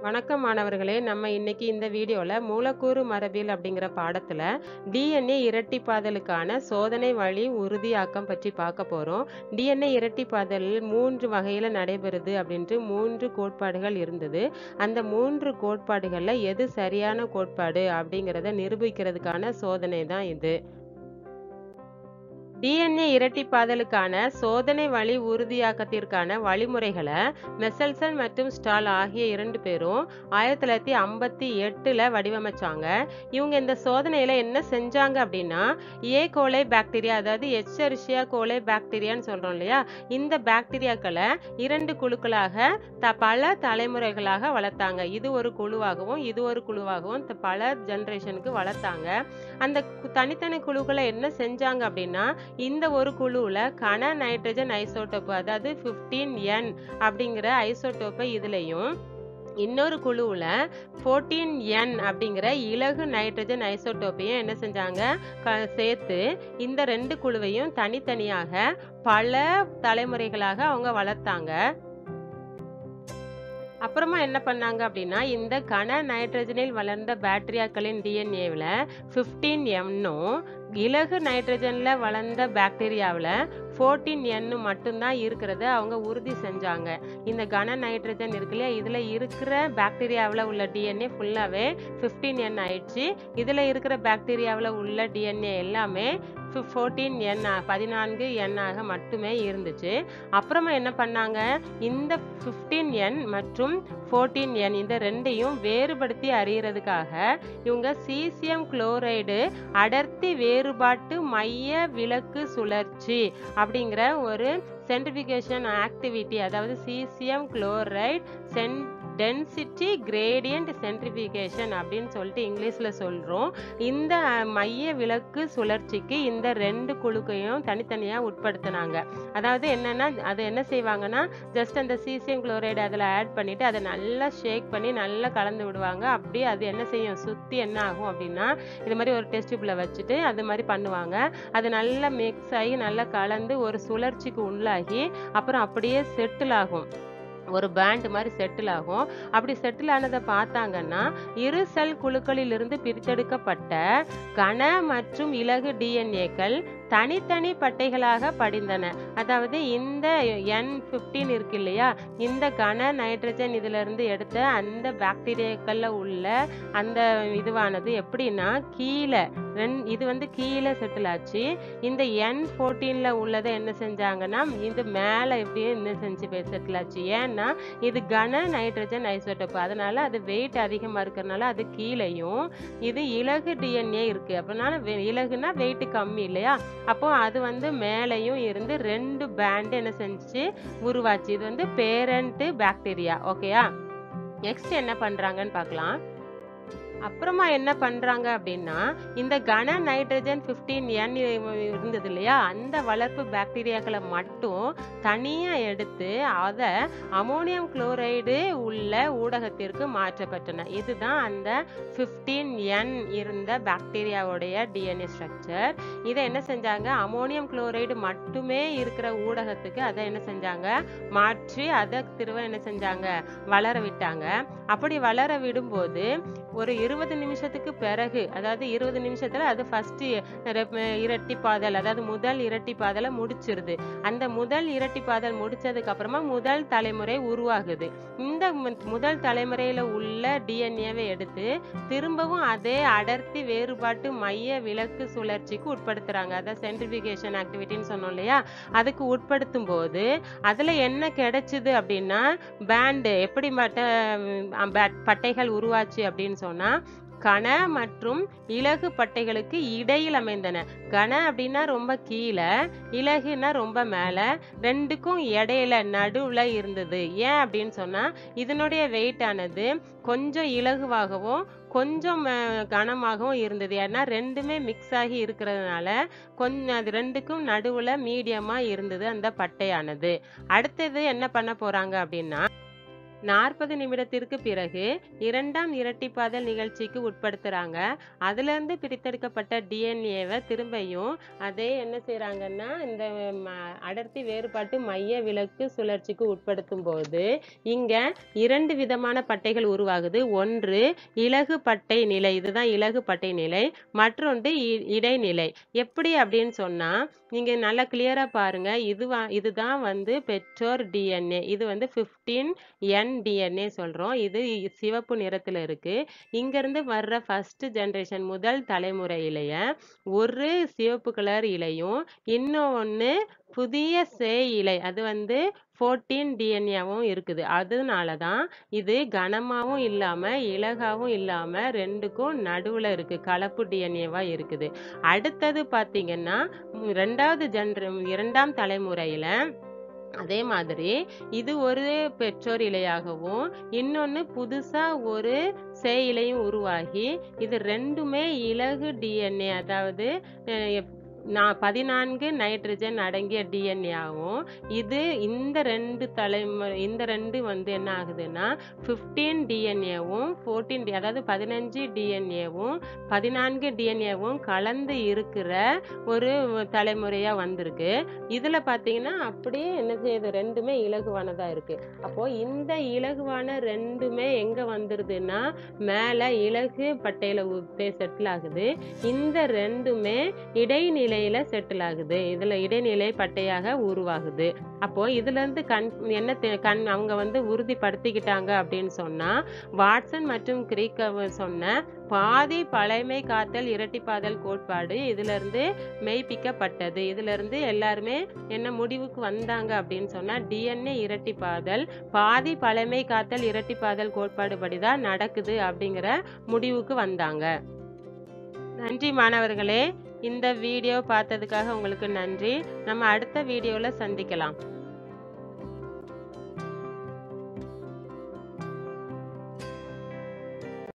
வணக்கம் மாணவர்களே நம்ம இன்னைக்கு இந்த வீடியோல மூலக்கூறு மரபியல் அப்படிங்கிற பாடத்துல டிஎன்ஏ இரட்டிப்பாதலுக்கான சோதனை வழி உறுதியாக்கம் பற்றி பார்க்க போறோம் டிஎன்ஏ இரட்டிப்பாதல் மூன்று வகையில நடைபெறுது அப்படின்ட்டு மூன்று கோட்பாடுகள் இருந்தது அந்த மூன்று கோட்பாடுகள்ல எது சரியான கோட்பாடு அப்படிங்கிறத நிரூபிக்கிறதுக்கான சோதனை தான் இது டிஎன்ஏ இரட்டிப்பாதலுக்கான சோதனை வழி உறுதியாக்கத்திற்கான வழிமுறைகளை மெசல்சன் மற்றும் ஸ்டால் ஆகிய இரண்டு பேரும் ஆயிரத்தி தொள்ளாயிரத்தி ஐம்பத்தி எட்டுல வடிவமைச்சாங்க இவங்க இந்த சோதனையில என்ன செஞ்சாங்க அப்படின்னா ஏ கோலை பாக்டீரியா அதாவது எச்சரிஷியா கோலை பாக்டீரியான்னு சொல்றோம் இல்லையா இந்த பாக்டீரியாக்களை இரண்டு குழுக்களாக த பல தலைமுறைகளாக வளர்த்தாங்க இது ஒரு குழுவாகவும் இது ஒரு குழுவாகவும் த- பல ஜெனரேஷனுக்கு வளர்த்தாங்க அந்த கு- தனித்தனி குழுக்களை என்ன செஞ்சாங்க அப்படின்னா இந்த ஒரு குழுவுல கன நைட்ரஜன் ஐசோடோப்பு அதாவது 15 என் அப்படிங்கிற ஐசோடோப்பை இதுலயும் இன்னொரு குழுவுல 14 என் அப்படிங்கிற இலகு நைட்ரஜன் ஐசோடோப்பையும் என்ன செஞ்சாங்க க- சேர்த்து இந்த ரெண்டு குழுவையும் தனித்தனியாக பல தலைமுறைகளாக அவங்க வளர்த்தாங்க அப்புறமா என்ன பண்ணாங்க அப்படின்னா இந்த கன நைட்ரஜனில் வளர்ந்த பாக்டீரியாக்களின் டிஎன்ஏவில் ஃபிஃப்டீன் எம்னும் இலகு நைட்ரஜன்ல வளர்ந்த பாக்டீரியாவில் ஃபோர்டீன் என்னு மட்டும்தான் இருக்கிறத அவங்க உறுதி செஞ்சாங்க இந்த கன நைட்ரஜன் இருக்கு இல்லையா இதில் இருக்கிற பாக்டீரியாவில் உள்ள டிஎன்ஏ ஃபுல்லாகவே ஃபிஃப்டீன் என் ஆயிடுச்சு இதில் இருக்கிற பாக்டீரியாவில் உள்ள டிஎன்ஏ எல்லாமே ஃபோர்டீன் என் பதினான்கு எண்ணாக மட்டுமே இருந்துச்சு அப்புறமா என்ன பண்ணாங்க இந்த ஃபிஃப்டீன் என் மற்றும் ஃபோர்டீன் என் இந்த ரெண்டையும் வேறுபடுத்தி அறியறதுக்காக இவங்க சீசியம் குளோரைடு அடர்த்தி வேறுபாட்டு மைய விலக்கு சுழற்சி அப்படிங்கிற ஒரு சென்ட்ரிஃபிகேஷன் ஆக்டிவிட்டி அதாவது சீசியம் குளோரைட் சென் டென்சிட்டி கிரேடியன்ட் சென்ட்ரிஃபிகேஷன் அப்படின்னு சொல்லிட்டு இங்கிலீஷில் சொல்கிறோம் இந்த அஹ், மைய விலக்கு சுழற்சிக்கு இந்த ரெண்டு குழுக்கையும் தனித்தனியாக உட்படுத்தினாங்க அதாவது என்னன்னா அது என்ன செய்வாங்கன்னா ஜஸ்ட் அந்த சீசியம் குளோரைடு அதில் ஆட் பண்ணிட்டு அதை நல்லா ஷேக் பண்ணி நல்லா கலந்து விடுவாங்க அப்படியே அது என்ன செய்யும் சுற்றி என்ன ஆகும் அப்படின்னா இது மாதிரி ஒரு டெஸ்ட் டியூப்ல வச்சுட்டு அது மாதிரி பண்ணுவாங்க அது நல்லா மிக்ஸ் ஆகி நல்லா கலந்து ஒரு சுழற்சிக்கு உள்ளாகி அப்புறம் அப்படியே செட்டில் ஆகும் ஒரு பேண்ட் மாதிரி செட்டில் ஆகும் அப்படி செட்டில் ஆனதை பார்த்தாங்கன்னா இரு செல் குழுக்களிலிருந்து பிரித்தெடுக்கப்பட்ட கன மற்றும் இலகு டிஎன்ஏக்கள் தனித்தனி பட்டைகளாக படிந்தன அதாவது இந்த என் ஃபிஃப்டீன் இருக்கு இல்லையா இந்த கன நைட்ரஜன் இதுல இருந்து எடுத்த அந்த பாக்டீரியாக்கள்ல உள்ள அந்த இதுவானது எப்படின்னா கீழே ரெண் இது வந்து கீழே செட்டில் ஆச்சு இந்த என் ஃபோர்டீன்ல உள்ளதை என்ன செஞ்சாங்கன்னா இது மேலே எப்படியும் என்ன செஞ்சு செட்டில் ஆச்சு ஏன்னா இது கன நைட்ரஜன் ஐசோடோப் அதனால அது வெயிட் அதிகமா இருக்கறனால அது கீழேயும் இது இலகு டிஎன்ஏ இருக்கு அப்படினால வெ- இலகுனா வெயிட் கம்மி இல்லையா அப்போ அது வந்து மேலேயும் இருந்து ரெண்டு பேண்ட் என்ன செஞ்சுச்சு உருவாச்சு இது வந்து பேரண்ட் பாக்டீரியா ஓகேயா நெக்ஸ்ட் என்ன பண்றாங்கன்னு பார்க்கலாம் அப்புறமா என்ன பண்றாங்க அப்படின்னா இந்த கன நைட்ரஜன் 15 என் இருந்தது இல்லையா அந்த வளர்ப்பு பாக்டீரியாக்களை மட்டும் தனியா எடுத்து அதை அமோனியம் குளோரைடு உள்ள ஊடகத்திற்கு மாற்றப்பட்டன இதுதான் அந்த 15 என் இருந்த பாக்டீரியாவுடைய டிஎன்ஏ ஸ்ட்ரக்சர் இதை என்ன செஞ்சாங்க அமோனியம் குளோரைடு மட்டுமே இருக்கிற ஊடகத்துக்கு அதை என்ன செஞ்சாங்க மாற்றி அதை திரும்ப என்ன செஞ்சாங்க வளர விட்டாங்க அப்படி வளர விடும்போது ஒரு இருபது நிமிஷத்துக்கு பிறகு அதாவது இருபது நிமிஷத்துல அது ஃபர்ஸ்ட் இரட்டிப்பாதல் அதாவது முதல் இரட்டிப்பாதலை முடிச்சிருது அந்த முதல் இரட்டிப்பாதல் முடிச்சதுக்கு அப்புறமா முதல் தலைமுறை உருவாகுது இந்த மு- முதல் தலைமுறையில உள்ள டிஎன்ஏவை எடுத்து திரும்பவும் அதே அடர்த்தி வேறுபாட்டு மைய விலக்கு சுழற்சிக்கு உட்படுத்துறாங்க அதான் சென்ட்ரிஃபிகேஷன் ஆக்டிவிட்டின்னு சொன்னோம் இல்லையா அதுக்கு உட்படுத்தும் போது அதுல என்ன கிடைச்சது அப்படின்னா பேண்டு எப்படி மட்ட ம், பட்- பட்டைகள் உருவாச்சு அப்படின்னு சொன்னா கன மற்றும் இலகு பட்டைகளுக்கு இடையில் அமைந்தன கன அப்படின்னா ரொம்ப கீழே இலகுனா ரொம்ப மேல ரெண்டுக்கும் இடையில நடுவுல இருந்தது ஏன் அப்படின்னு சொன்னா இதனுடைய வெயிட் ஆனது கொஞ்சம் இலகுவாகவும் கொஞ்சம் அஹ், கனமாகவும் இருந்தது ஏன்னா ரெண்டுமே மிக்ஸ் ஆகி இருக்கிறதுனால கொஞ்சம் அது ரெண்டுக்கும் நடுவுல மீடியமா இருந்தது அந்த பட்டையானது அடுத்தது என்ன பண்ண போறாங்க அப்படின்னா நாற்பது நிமிடத்திற்கு பிறகு இரண்டாம் இரட்டிப்பாதல் நிகழ்ச்சிக்கு உட்படுத்துறாங்க அதுல இருந்து பிரித்தெடுக்கப்பட்ட டிஎன்ஏவை திரும்பியும் அதே என்ன செய்றாங்கன்னா இந்த ம- அடர்த்தி வேறுபாட்டு மைய விலக்கு சுழற்சிக்கு உட்படுத்தும் போது இங்க இரண்டு விதமான பட்டைகள் உருவாகுது ஒன்று இலகு பட்டை நிலை இதுதான் இலகு பட்டை நிலை மற்றொன்று இ- இடைநிலை எப்படி அப்படின்னு சொன்னா நீங்க நல்லா கிளியரா பாருங்க இதுவா இதுதான் வந்து பெற்றோர் டிஎன்ஏ இது வந்து 15 என் டிஎன்ஏ சொல்றோம் இது இ- சிவப்பு நிறத்துல இருக்கு இங்க இருந்து வர்ற ஃபர்ஸ்ட் ஜெனரேஷன் முதல் தலைமுறையிலேயே ஒரு சிவப்பு கலர் இலையும் இன்னொன்னு புதிய சே இலை அது வந்து 14 டிஎன்ஏவும் இருக்குது அதனால தான் இது கனமாவும் இல்லாம இலகாவும் இல்லாம ரெண்டுக்கும் நடுவுல இருக்கு கலப்பு டிஎன்ஏவா இருக்குது அடுத்தது பாத்தீங்கன்னா ம், ரெண்டாவது ஜென்ர இரண்டாம் தலைமுறையில அதே மாதிரி இது ஒரு பெற்றோர் இலையாகவும் இன்னொன்னு புதுசா ஒரு சே இலையும் உருவாகி இது ரெண்டுமே இலகு டிஎன்ஏ அதாவது அஹ், எப்- நான் பதினான்கு நைட்ரஜன் அடங்கிய டிஎன்ஏவும் இது இந்த ரெண்டு தலைமுறை இந்த ரெண்டு வந்து என்ன ஆகுதுன்னா 15 டிஎன்ஏவும் 14 அதாவது பதினஞ்சு டிஎன்ஏவும் பதினான்கு டிஎன்ஏவும் கலந்து இருக்கிற ஒரு தலைமுறையா வந்திருக்கு இதுல பாத்தீங்கன்னா அப்படியே என்ன செய்யுது ரெண்டுமே இலகுவானதா இருக்கு அப்போ இந்த இலகுவான ரெண்டுமே எங்க வந்துருதுன்னா மேல இலகு பட்டையில செட்டில் ஆகுது இந்த ரெண்டுமே இடைநிலையில செட்டில் ஆகுது இதுல இடைநிலை பட்டையாக உருவாகுது அப்போ இதுல இருந்து கண் என்ன தெ- கண் அவங்க வந்து உறுதிப்படுத்திக்கிட்டாங்க அப்படின்னு சொன்னா வாட்சன் மற்றும் கிரீக் அவர் சொன்ன பாதி பழைமை காத்தல் இரட்டிப்பாதல் கோட்பாடு இதுல இருந்து மெய்ப்பிக்கப்பட்டது இதுல இருந்து எல்லாருமே என்ன முடிவுக்கு வந்தாங்க அப்படின்னு சொன்னா டிஎன்ஏ இரட்டிப்பாதல் பாதி பழைமை காத்தல் இரட்டிப்பாதல் கோட்பாடு படிதான் நடக்குது அப்படிங்கிற முடிவுக்கு வந்தாங்க நன்றி மாணவர்களே இந்த வீடியோ பார்த்ததுக்காக உங்களுக்கு நன்றி நம்ம அடுத்த வீடியோல சந்திக்கலாம்